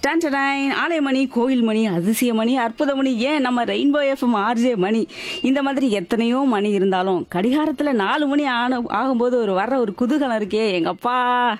டான்டடைன் ஆலயமணி கோயில் மணி அதிசய மணி அற்புத மணி ஏன் நம்ம ரெயின்போ எஃப்எம் ஆர்ஜே மணி இந்த மாதிரி எத்தனையோ மணி இருந்தாலும் கடிகாரத்தில் நாலு மணி ஆன ஆகும்போது ஒரு வர்ற ஒரு குதூகலம் இருக்கே எங்கப்பா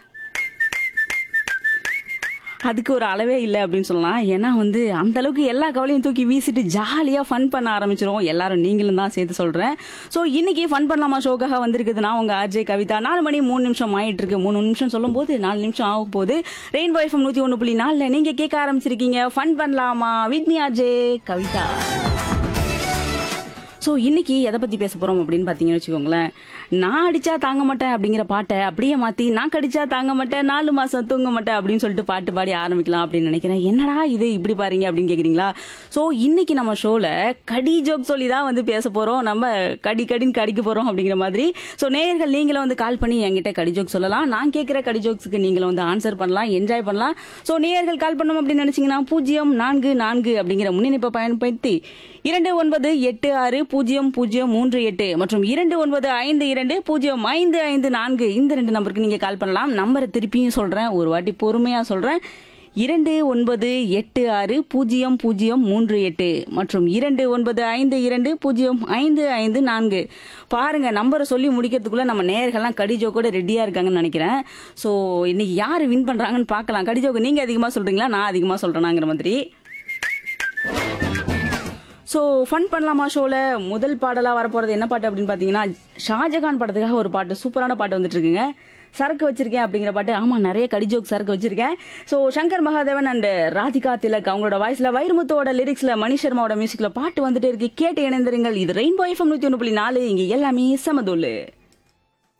அதுக்கு ஒரு அளவே இல்லை அப்படின்னு சொல்லலாம் ஏன்னா வந்து அந்த அளவுக்கு எல்லா கவலையும் தூக்கி வீசிட்டு ஜாலியாக ஃபன் பண்ண ஆரம்பிச்சிரும் எல்லாரும் நீங்களும் தான் சேர்த்து சொல்கிறேன் ஸோ இன்னைக்கு ஃபன் பண்ணலாமா ஷோக்காக வந்திருக்குது நான் உங்கள் ஆர்ஜே கவிதா நாலு மணி மூணு நிமிஷம் ஆயிட்டு இருக்கு மூணு நிமிஷம் சொல்லும்போது நாலு நிமிஷம் ஆகும் போது ரெயின்போ எஃப்எம் நூற்றி ஒன்று புள்ளி நாலில் நீங்கள் கேட்க ஆரம்பிச்சிருக்கீங்க ஃபன் பண்ணலாமா with me RJ Kavitha so இன்னைக்கு எதை பற்றி பேச போகிறோம் அப்படின்னு பார்த்தீங்கன்னு வச்சுக்கோங்களேன் நான் அடிச்சா தாங்க மாட்டேன் அப்படிங்கிற பாட்டை அப்படியே மாற்றி நான் கடிச்சா தாங்க மாட்டேன் நாலு மாதம் தூங்க மாட்டேன் அப்படின்னு சொல்லிட்டு பாட்டு பாடி ஆரம்பிக்கலாம் அப்படின்னு நினைக்கிறேன் என்னடா இது இப்படி பாருங்க அப்படின்னு கேட்குறீங்களா ஸோ இன்னைக்கு நம்ம ஷோவில் கடி ஜோக் சொல்லி தான் வந்து பேச போகிறோம் நம்ம கடி கடின்னு கடிக்க போகிறோம் அப்படிங்கிற மாதிரி ஸோ நேயர்கள் நீங்களும் வந்து கால் பண்ணி என்கிட்ட கடி ஜோக் சொல்லலாம் நான் கேட்குற கடி ஜோக்ஸுக்கு நீங்களும் வந்து ஆன்சர் பண்ணலாம் என்ஜாய் பண்ணலாம் ஸோ நேயர்கள் கால் பண்ணணும் அப்படின்னு நினச்சிங்கன்னா பூஜ்ஜியம் நான்கு நான்கு அப்படிங்கிற முன்னிணைப்பை பயன்படுத்தி இரண்டு ஒன்பது எட்டு ஆறு பூஜ்ஜியம் பூஜ்ஜியம் மூன்று எட்டு மற்றும் இரண்டு ஒன்பது ஐந்து இரண்டு பூஜ்ஜியம் ஐந்து ஐந்து நான்கு இந்த ரெண்டு நம்பருக்கு நீங்க கால் பண்ணலாம் நம்பரை திருப்பியும் சொல்றேன் ஒரு வாட்டி பொறுமையா சொல்றேன் இரண்டு ஒன்பது எட்டு ஆறு பூஜ்ஜியம் பூஜ்ஜியம் மூன்று எட்டு மற்றும் இரண்டு ஒன்பது ஐந்து இரண்டு பூஜ்ஜியம் ஐந்து ஐந்து நான்கு பாருங்க நம்பரை சொல்லி முடிக்கிறதுக்குள்ள நம்ம நேர்கள்லாம் கடிஜோக்கோட ரெடியா இருக்காங்கன்னு நினைக்கிறேன் ஸோ இன்னைக்கு யார் வின் பண்றாங்கன்னு பார்க்கலாம் கடிஜோக்கு நீங்க அதிகமா சொல்றீங்களா நான் அதிகமா சொல்றேனாங்கிற மாதிரி ஸோ ஃபன் பண்ணலாமா ஷோவில் முதல் பாடலாக வரப்போகிறது என்ன பாட்டு அப்படின்னு பார்த்தீங்கன்னா ஷாஜகான் படத்துக்காக ஒரு பாட்டு சூப்பரான பாட்டு வந்துட்டு இருக்குங்க சரக்கு வச்சிருக்கேன் அப்படிங்கிற பாட்டு ஆமாம் நிறைய கடிஜோக் சரக்கு வச்சிருக்கேன் ஸோ சங்கர் மகாதேவன் அண்ட் ராதிகா திலக் அவங்களோட வாய்ஸில் வைரமுத்துவோட லிரிக்ஸில் மணி சர்மாவோட மியூசிக்கில் பாட்டு வந்துட்டு இருக்கு கேட்டு இணைந்திருங்கள் இது ரெயின்போ எஃப்எம் நூற்றி ஒன்று புள்ளி நாலு இங்கே எல்லாமே சமதூள்